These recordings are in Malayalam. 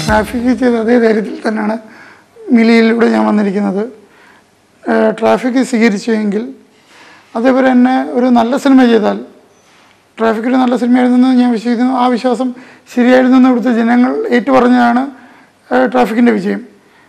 ട്രാഫിക് ചെയ്ത അതേ ധൈര്യത്തിൽ തന്നെയാണ് മിലിയിലൂടെ ഞാൻ വന്നിരിക്കുന്നത് ട്രാഫിക് സ്വീകരിച്ചുവെങ്കിൽ അതേപോലെ തന്നെ ഒരു നല്ല സിനിമ ചെയ്താൽ ട്രാഫിക് ഒരു നല്ല സിനിമയായിരുന്നെന്ന് ഞാൻ വിശ്വസിക്കുന്നു ആ വിശ്വാസം ശരിയായിരുന്നെന്ന് ഇവിടുത്തെ ജനങ്ങൾ ഏറ്റുപറഞ്ഞതാണ് ട്രാഫിക്കിൻ്റെ വിജയം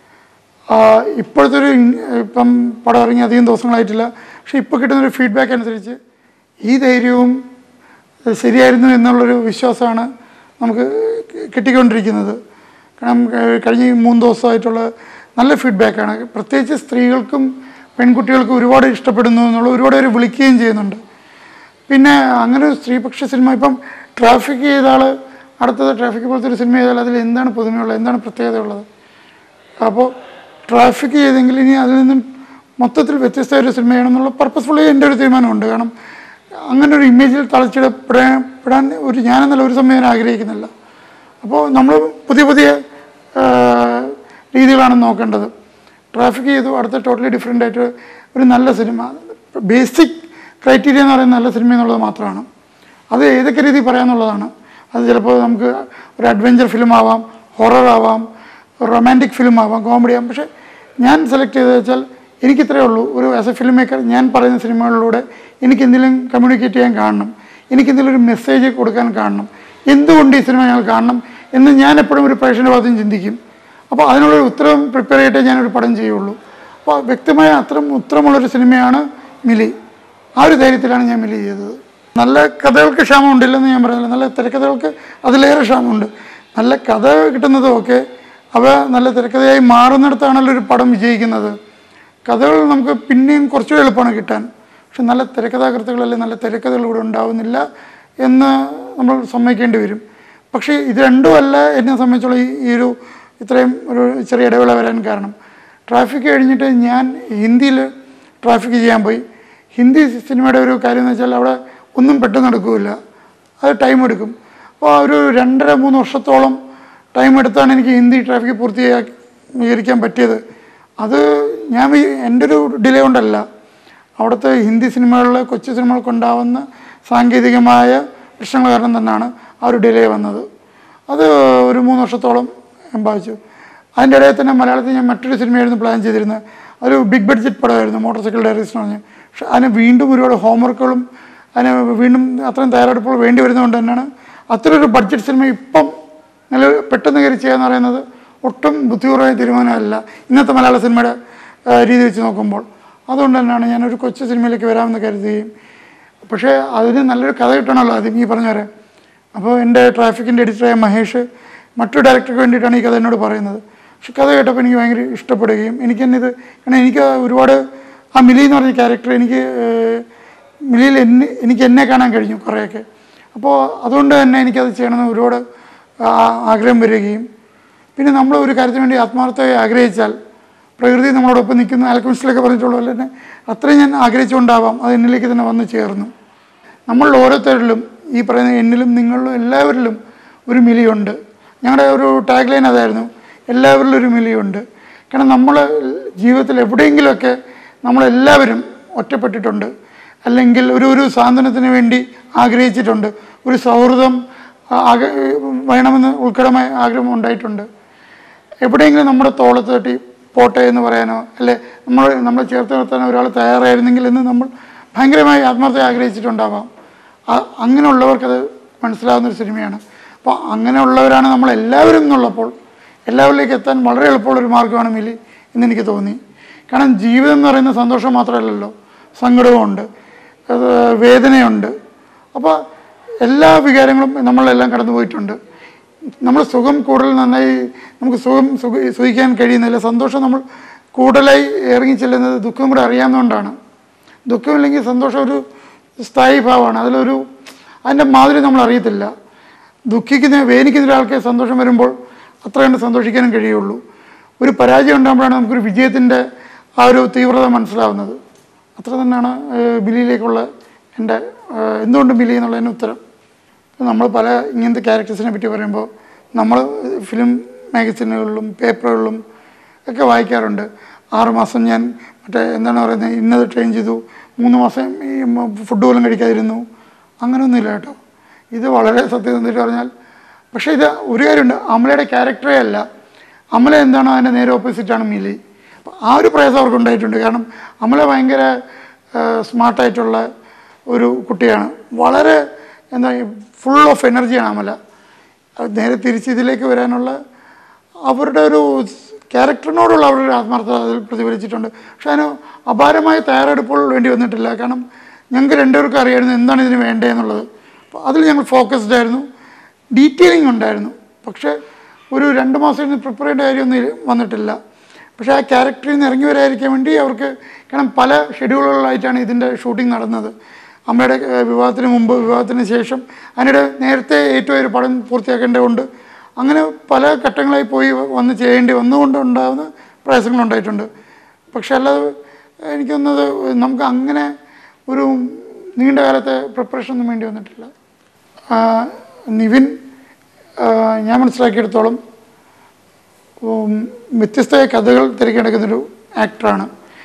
ആ, ഇപ്പോഴത്തെ ഒരു ഇൻ- ഇപ്പം പടം ഇറങ്ങി അധികം ദിവസങ്ങളായിട്ടില്ല പക്ഷെ ഇപ്പോൾ കിട്ടുന്നൊരു ഫീഡ്ബാക്ക് അനുസരിച്ച് ഈ ധൈര്യവും ഏഹ്, ശരിയായിരുന്നു എന്നുള്ളൊരു വിശ്വാസമാണ് നമുക്ക് കിട്ടിക്കൊണ്ടിരിക്കുന്നത് കാരണം ഏഹ്, കഴിഞ്ഞ ഈ മൂന്ന് ദിവസമായിട്ടുള്ള നല്ല ഫീഡ്ബാക്കാണ് പ്രത്യേകിച്ച് സ്ത്രീകൾക്കും പെൺകുട്ടികൾക്കും ഒരുപാട് ഇഷ്ടപ്പെടുന്നു എന്നുള്ള ഒരുപാട് പേര് വിളിക്കുകയും ചെയ്യുന്നുണ്ട് പിന്നെ അങ്ങനെ ഒരു സ്ത്രീപക്ഷ സിനിമ ഇപ്പം ട്രാഫിക് ചെയ്ത ആൾ അടുത്തത് ട്രാഫിക് പോലത്തെ ഒരു സിനിമ ചെയ്താൽ അതിൽ എന്താണ് പുതുമയുള്ളത് എന്താണ് പ്രത്യേകതയുള്ളത് അപ്പോൾ ട്രാഫിക് ചെയ്തെങ്കിൽ ഇനി അതിൽ നിന്നും മൊത്തത്തിൽ വ്യത്യസ്തമായ ഒരു സിനിമ ചെയ്യണമെന്നുള്ള പർപ്പസ്ഫുള്ളി എൻ്റെ ഒരു തീരുമാനമുണ്ട് കാരണം അങ്ങനെ ഒരു ഇമേജിൽ തളച്ചിടപ്പെടാൻ പെടാൻ ഒരു ഞാനെന്നല്ല ഒരു സമയം ഞാൻ ആഗ്രഹിക്കുന്നില്ല അപ്പോൾ നമ്മൾ പുതിയ പുതിയ ആ, രീതികളാണ് നോക്കേണ്ടത് ട്രാഫിക് ചെയ്തു അടുത്ത ടോട്ടലി ഡിഫറെൻ്റ് ആയിട്ട് ഒരു നല്ല സിനിമ ബേസിക് ക്രൈറ്റീരിയ എന്ന് പറയുന്നത് നല്ല സിനിമ എന്നുള്ളത് മാത്രമാണ് അത് ഏതൊക്കെ രീതിയിൽ പറയാമെന്നുള്ളതാണ് അത് ചിലപ്പോൾ നമുക്ക് ഒരു അഡ്വഞ്ചർ ഫിലിം ആവാം ഹൊറർ ആവാം റൊമാൻറ്റിക് ഫിലിം ആവാം കോമഡി ആവാം പക്ഷേ ഞാൻ സെലക്ട് ചെയ്തത് വെച്ചാൽ എനിക്ക് ഇത്രയേ ഉള്ളൂ ഒരു ആസ് എ ഫിലിം മേക്കർ ഞാൻ പറയുന്ന സിനിമകളിലൂടെ എനിക്ക് എന്തെങ്കിലും കമ്മ്യൂണിക്കേറ്റ് ചെയ്യാൻ കാണണം എനിക്ക് എന്തെങ്കിലും ഒരു മെസ്സേജ് കൊടുക്കാൻ കാണണം എന്തുകൊണ്ട് ഈ സിനിമ ഞങ്ങൾ കാണണം എന്ന് ഞാൻ എപ്പോഴും ഒരു പ്രേക്ഷകൻ്റെ ഭാഗത്തും ചിന്തിക്കും അപ്പോൾ അതിനുള്ളൊരു ഉത്തരം പ്രിപ്പയർ ചെയ്തിട്ടേ ഞാനൊരു പടം ചെയ്യുള്ളൂ അപ്പോൾ വ്യക്തമായ അത്തരം ഉത്തരമുള്ളൊരു സിനിമയാണ് മിലി ആ ഒരു ധൈര്യത്തിലാണ് ഞാൻ മിലി ചെയ്തത് നല്ല കഥകൾക്ക് ക്ഷാമം ഉണ്ടില്ലെന്ന് ഞാൻ പറയുന്നില്ല നല്ല തിരക്കഥകൾക്ക് അതിലേറെ ക്ഷാമമുണ്ട് നല്ല കഥ കിട്ടുന്നതും ഒക്കെ അവ നല്ല തിരക്കഥയായി മാറുന്നിടത്താണല്ലോ ഒരു പടം വിജയിക്കുന്നത് കഥകൾ നമുക്ക് പിന്നെയും കുറച്ചുകൂടി എളുപ്പമാണ് കിട്ടാൻ പക്ഷെ നല്ല തിരക്കഥാകൃത്തുകളല്ലേ നല്ല തിരക്കഥകൾ ഇവിടെ ഉണ്ടാവുന്നില്ല എന്ന് നമ്മൾ സമ്മതിക്കേണ്ടി വരും പക്ഷേ ഇത് രണ്ടുമല്ല എന്നെ സംബന്ധിച്ചുള്ള ഈ ഈ ഒരു ഇത്രയും ഒരു ചെറിയ ഇടവേള വരാൻ കാരണം ട്രാഫിക് കഴിഞ്ഞിട്ട് ഞാൻ ഹിന്ദിയിൽ ട്രാഫിക് ചെയ്യാൻ പോയി ഹിന്ദി സിനിമയുടെ ഒരു കാര്യം എന്ന് വെച്ചാൽ അവിടെ ഒന്നും പെട്ടെന്ന് നടക്കില്ല അത് ടൈം എടുക്കും അപ്പോൾ ഒരു രണ്ടര മൂന്ന് വർഷത്തോളം ടൈം എടുത്താണ് എനിക്ക് ഹിന്ദി ട്രാഫിക് പൂർത്തീകരിക്കാൻ പറ്റിയത് അത് ഞാൻ വി- എൻ്റെ ഒരു ഡിലേ കൊണ്ടല്ല അവിടുത്തെ ഹിന്ദി സിനിമകളിൽ കൊച്ചു സിനിമകൾക്ക് ഉണ്ടാവുന്ന സാങ്കേതികമായ പ്രശ്നങ്ങൾ കാരണം തന്നെയാണ് ആ ഒരു ഡിലേ വന്നത് അത് ഒരു മൂന്ന് വർഷത്തോളം ഞാൻ ബാധിച്ചു അതിൻ്റെ ഇടയിൽ തന്നെ മലയാളത്തിൽ ഞാൻ മറ്റൊരു സിനിമയായിരുന്നു പ്ലാൻ ചെയ്തിരുന്നത് അതൊരു ബിഗ് ബഡ്ജറ്റ് പടമായിരുന്നു മോട്ടോർ സൈക്കിൾ ഡയറീസ് എന്ന് പറഞ്ഞ് പക്ഷെ അതിന് വീണ്ടും ഒരുപാട് ഹോംവർക്കുകളും അതിന് വീണ്ടും അത്രയും തയ്യാറെടുപ്പുകൾ വേണ്ടി വരുന്നതുകൊണ്ട് തന്നെയാണ് അത്ര ഒരു ബഡ്ജറ്റ് സിനിമ ഇപ്പം നില പെട്ടെന്ന് കയറി ചെയ്യാന്ന് പറയുന്നത് ഒട്ടും ബുദ്ധിപൂർവമായ തീരുമാനമല്ല ഇന്നത്തെ മലയാള സിനിമയുടെ ആ, രീതി വെച്ച് നോക്കുമ്പോൾ അതുകൊണ്ട് തന്നെയാണ് ഞാനൊരു കൊച്ചു സിനിമയിലേക്ക് വരാമെന്ന് കരുതുകയും പക്ഷേ അതിന് നല്ലൊരു കഥ കിട്ടണമല്ലോ ആദ്യം ഈ പറഞ്ഞ പോലെ അപ്പോൾ എൻ്റെ ട്രാഫിക്കിൻ്റെ എഡിറ്ററായ മഹേഷ് മറ്റൊരു ഡയറക്ടർക്ക് വേണ്ടിയിട്ടാണ് ഈ കഥ എന്നോട് പറയുന്നത് പക്ഷെ കഥ കേട്ടപ്പോൾ എനിക്ക് ഭയങ്കര ഇഷ്ടപ്പെടുകയും എനിക്ക് തന്നെ ഇത് കാരണം എനിക്ക് ഒരുപാട് ആ മിലി എന്ന് പറഞ്ഞ ക്യാരക്ടർ എനിക്ക് ഏഹ്, മിലിയിൽ എന്നെ എനിക്ക് എന്നെ കാണാൻ കഴിഞ്ഞു കുറേയൊക്കെ അപ്പോൾ അതുകൊണ്ട് തന്നെ എനിക്കത് ചെയ്യണമെന്ന് ഒരുപാട് ആ- ആഗ്രഹം വരികയും പിന്നെ നമ്മൾ ഒരു കാര്യത്തിന് വേണ്ടി ആത്മാർത്ഥമായി ആഗ്രഹിച്ചാൽ പ്രകൃതി നമ്മളോടൊപ്പം നിൽക്കുന്ന ആൽക്കമിസ്റ്റിലൊക്കെ പറഞ്ഞിട്ടുള്ള പോലെ തന്നെ അത്രയും ഞാൻ ആഗ്രഹിച്ചുകൊണ്ടാവാം അത് എന്നിലേക്ക് തന്നെ വന്നു ചേർന്നു നമ്മൾ ഓരോരുത്തരിലും ഈ പറയുന്ന എന്നിലും നിങ്ങളിലും എല്ലാവരിലും ഒരു മിലിയുണ്ട് ഞങ്ങളുടെ ഒരു ടാഗ് ലൈൻ അതായിരുന്നു എല്ലാവരിലും ഒരു മിലിയുണ്ട് കാരണം നമ്മൾ ജീവിതത്തിൽ എവിടെയെങ്കിലുമൊക്കെ നമ്മളെല്ലാവരും ഒറ്റപ്പെട്ടിട്ടുണ്ട് അല്ലെങ്കിൽ ഒരു ഒരു സാന്ത്വനത്തിന് വേണ്ടി ആഗ്രഹിച്ചിട്ടുണ്ട് ഒരു സൗഹൃദം ആ- ആക- വേണമെന്ന് ഉൾക്കടമായ ആഗ്രഹം ഉണ്ടായിട്ടുണ്ട് എവിടെയെങ്കിലും നമ്മുടെ തോളത്ത് തട്ടി പോട്ടെ എന്ന് പറയാനോ അല്ലെ നമ്മൾ നമ്മളെ ചേർത്ത് നിർത്താനോ ഒരാൾ തയ്യാറായിരുന്നെങ്കിൽ എന്ന് നമ്മൾ ഭയങ്കരമായി ആത്മാർത്ഥത ആഗ്രഹിച്ചിട്ടുണ്ടാവാം ആ- അങ്ങനെയുള്ളവർക്കത് മനസ്സിലാവുന്ന ഒരു സിനിമയാണ് അപ്പോൾ അങ്ങനെയുള്ളവരാണ് നമ്മൾ എല്ലാവരും എന്നുള്ളപ്പോൾ എല്ലാവരിലേക്ക് എത്താൻ വളരെ എളുപ്പമുള്ളൊരു മാർഗ്ഗമാണ് മിലി എന്നെനിക്ക് തോന്നി കാരണം ജീവിതം എന്ന് പറയുന്ന സന്തോഷം മാത്രമല്ലല്ലോ സങ്കടവുമുണ്ട് അത് വേദനയുണ്ട് അപ്പോൾ എല്ലാ വികാരങ്ങളും നമ്മളെല്ലാം കടന്നു പോയിട്ടുണ്ട് നമ്മൾ സുഖം കൂടുതൽ നന്നായി നമുക്ക് സുഖം സുഖ സുഖിക്കാൻ കഴിയുന്നില്ല സന്തോഷം നമ്മൾ കൂടുതലായി ഇറങ്ങി ചെല്ലുന്നത് ദുഃഖം കൂടെ അറിയാവുന്നതുകൊണ്ടാണ് ദുഃഖമില്ലെങ്കിൽ സന്തോഷം ഒരു സ്ഥായി ഭാവമാണ് അതിലൊരു അതിൻ്റെ മാതിരി നമ്മൾ അറിയത്തില്ല ദുഃഖിക്കുന്ന വേദനിക്കുന്ന ഒരാൾക്ക് സന്തോഷം വരുമ്പോൾ അത്ര കണ്ട് സന്തോഷിക്കാനും കഴിയുള്ളൂ ഒരു പരാജയം ഉണ്ടാകുമ്പോഴാണ് നമുക്കൊരു വിജയത്തിൻ്റെ ആ ഒരു തീവ്രത മനസ്സിലാവുന്നത് അത്ര തന്നെയാണ് ഏഹ്, ബിലിയിലേക്കുള്ള എൻ്റെ ഏഹ്, എന്തുകൊണ്ട് ബിലി എന്നുള്ളതിന് ഉത്തരം നമ്മൾ പല ഇങ്ങനത്തെ ക്യാരക്ടേഴ്സിനെ പറ്റി പറയുമ്പോൾ നമ്മൾ ഫിലിം മാഗസിനുകളിലും പേപ്പറുകളിലും ഒക്കെ വായിക്കാറുണ്ട് ആറുമാസം ഞാൻ മറ്റേ എന്താണ് പറയുന്നത് ഇന്നത് ട്രെയിൻ ചെയ്തു മൂന്ന് മാസം ഈ ഫുഡ് പോലും കഴിക്കാതിരുന്നു അങ്ങനെയൊന്നുമില്ല കേട്ടോ ഇത് വളരെ സത്യസന്ധമായിട്ട് പറഞ്ഞാൽ പക്ഷേ ഇത് ഒരു കാര്യമുണ്ട് അമലയുടെ ക്യാരക്ടറേ അല്ല അമല എന്താണോ അതിൻ്റെ നേരെ ഓപ്പോസിറ്റാണ് മിലി അപ്പോൾ ആ ഒരു പ്രയാസം അവർക്ക് ഉണ്ടായിട്ടുണ്ട് കാരണം അമല ഭയങ്കര സ്മാർട്ടായിട്ടുള്ള ഒരു കുട്ടിയാണ് വളരെ എന്താ ഫുൾ ഓഫ് എനർജിയാണ് അമല അത് നേരെ തിരിച്ച് ഇതിലേക്ക് വരാനുള്ള അവരുടെ ഒരു ക്യാരക്ടറിനോടുള്ള അവരുടെ ഒരു ആത്മാർത്ഥത അതിൽ പ്രതിഫലിച്ചിട്ടുണ്ട് പക്ഷെ അതിന് അപാരമായ തയ്യാറെടുപ്പുകൾ വേണ്ടി വന്നിട്ടില്ല കാരണം ഞങ്ങൾക്ക് രണ്ടുപേർക്കും അറിയായിരുന്നു എന്താണ് ഇതിന് വേണ്ടതെന്നുള്ളത് അപ്പോൾ അതിൽ ഞങ്ങൾ ഫോക്കസ്ഡ് ആയിരുന്നു ഡീറ്റെയിലിംഗ് ഉണ്ടായിരുന്നു പക്ഷേ ഒരു രണ്ട് മാസം ഇരുന്ന് പ്രിപ്പയർ ചെയ്യേണ്ട കാര്യമൊന്നും ഇ- വന്നിട്ടില്ല പക്ഷേ ആ ക്യാരക്ടറിൽ നിന്ന് ഇറങ്ങി വരാതിരിക്കാൻ വേണ്ടി അവർക്ക് കാരണം പല ഷെഡ്യൂളുകളായിട്ടാണ് ഇതിൻ്റെ ഷൂട്ടിംഗ് നടന്നത് അമ്മയുടെ ഏഹ്, വിവാഹത്തിന് മുമ്പ് വിവാഹത്തിന് ശേഷം അതിനിടെ നേരത്തെ ഏറ്റവും ഒരു പടം പൂർത്തിയാക്കേണ്ടതുകൊണ്ട് അങ്ങനെ പല ഘട്ടങ്ങളായി പോയി വന്ന് ചെയ്യേണ്ടി വന്നുകൊണ്ട് ഉണ്ടാകുന്ന പ്രയാസങ്ങളുണ്ടായിട്ടുണ്ട് പക്ഷെ അല്ലാതെ എനിക്ക് തോന്നുന്നത് നമുക്ക് അങ്ങനെ ഒരു നീണ്ട കാലത്തെ പ്രിപ്പറേഷൻ ഒന്നും വേണ്ടി വന്നിട്ടില്ല ആ, നിവിൻ ആ, ഞാൻ മനസ്സിലാക്കിയെടുത്തോളം ഉം, വ്യത്യസ്തമായ കഥകൾ തിരക്കിയെടുക്കുന്നൊരു ആക്ടറാണ്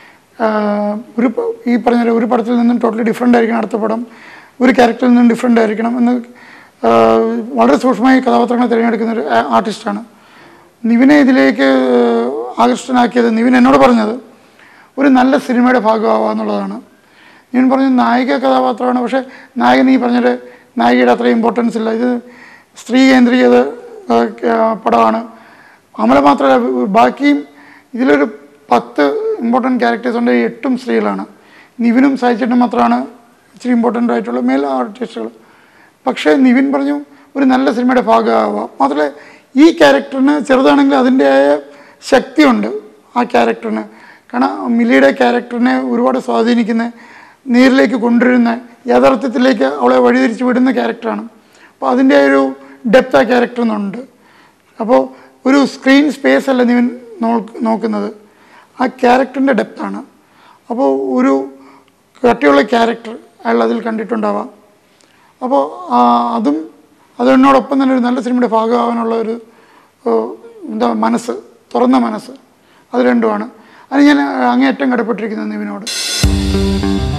ഒരു പ- ഈ പറഞ്ഞ പോലെ ഒരു പടത്തിൽ നിന്നും ടോട്ടലി ഡിഫറെൻ്റ് ആയിരിക്കണം അടുത്ത പടം ഒരു ക്യാരക്ടറിൽ നിന്നും ഡിഫറെൻ്റ് ആയിരിക്കണം എന്ന് ആ, വളരെ സൂക്ഷ്മമായി കഥാപാത്രങ്ങളെ തിരഞ്ഞെടുക്കുന്ന ഒരു ആർട്ടിസ്റ്റാണ് നിവിനെ ഇതിലേക്ക് ആകർഷ്ടനാക്കിയത് നിവിൻ എന്നോട് പറഞ്ഞത് ഒരു നല്ല സിനിമയുടെ ഭാഗമാവുക എന്നുള്ളതാണ് ഞാൻ പറഞ്ഞു നായിക കഥാപാത്രമാണ് പക്ഷേ നായകൻ ഈ പറഞ്ഞത് നായികയുടെ അത്ര ഇമ്പോർട്ടൻസ് ഇല്ല ഇത് സ്ത്രീ കേന്ദ്രീകൃത ആ, ആ, പടമാണ് അമല മാത്രമല്ല ബാക്കിയും ഇതിലൊരു പത്ത് ഇമ്പോർട്ടൻറ്റ് ക്യാരക്ടേഴ്സ് ഉണ്ട് ഈ എട്ടും സ്ത്രീകളാണ് നിവിനും സായിച്ചേട്ടനും മാത്രമാണ് ഇച്ചിരി ഇമ്പോർട്ടൻ്റ് ആയിട്ടുള്ള മേൽ ആർട്ടിസ്റ്റുകൾ പക്ഷേ നിവിൻ പറഞ്ഞു ഒരു നല്ല സിനിമയുടെ ഭാഗമാവുക മാത്രമല്ല ഈ ക്യാരക്ടറിന് ചെറുതാണെങ്കിൽ അതിൻ്റെതായ ശക്തിയുണ്ട് ആ ക്യാരക്ടറിന് കാരണം മില്ലിയുടെ ക്യാരക്ടറിനെ ഒരുപാട് സ്വാധീനിക്കുന്ന നേരിലേക്ക് കൊണ്ടുവരുന്ന യാഥാർത്ഥ്യത്തിലേക്ക് അവളെ വഴിതിരിച്ച് വിടുന്ന ക്യാരക്ടറാണ് അപ്പോൾ അതിൻ്റെ ഒരു ഡെപ്ത് ആ ക്യാരക്ടറിനുണ്ട് അപ്പോൾ ഒരു സ്ക്രീൻ സ്പേസ് അല്ല നീവൻ നോക്ക് നോക്കുന്നത് ആ ക്യാരക്ടറിൻ്റെ ഡെപ്താണ് അപ്പോൾ ഒരു കട്ടിയുള്ള ക്യാരക്ടർ അയാൾ അതിൽ കണ്ടിട്ടുണ്ടാവാം അപ്പോൾ ആ, അതും അതിനോടൊപ്പം തന്നെ ഒരു നല്ല സിനിമയുടെ ഭാഗമാവാനുള്ള ഒരു ഓ, എന്താ മനസ്സ് തുറന്ന മനസ്സ് അത് രണ്ടുമാണ് അത് ഞാൻ അങ്ങേയറ്റം കടപ്പെട്ടിരിക്കുന്നത് നിവിനോട്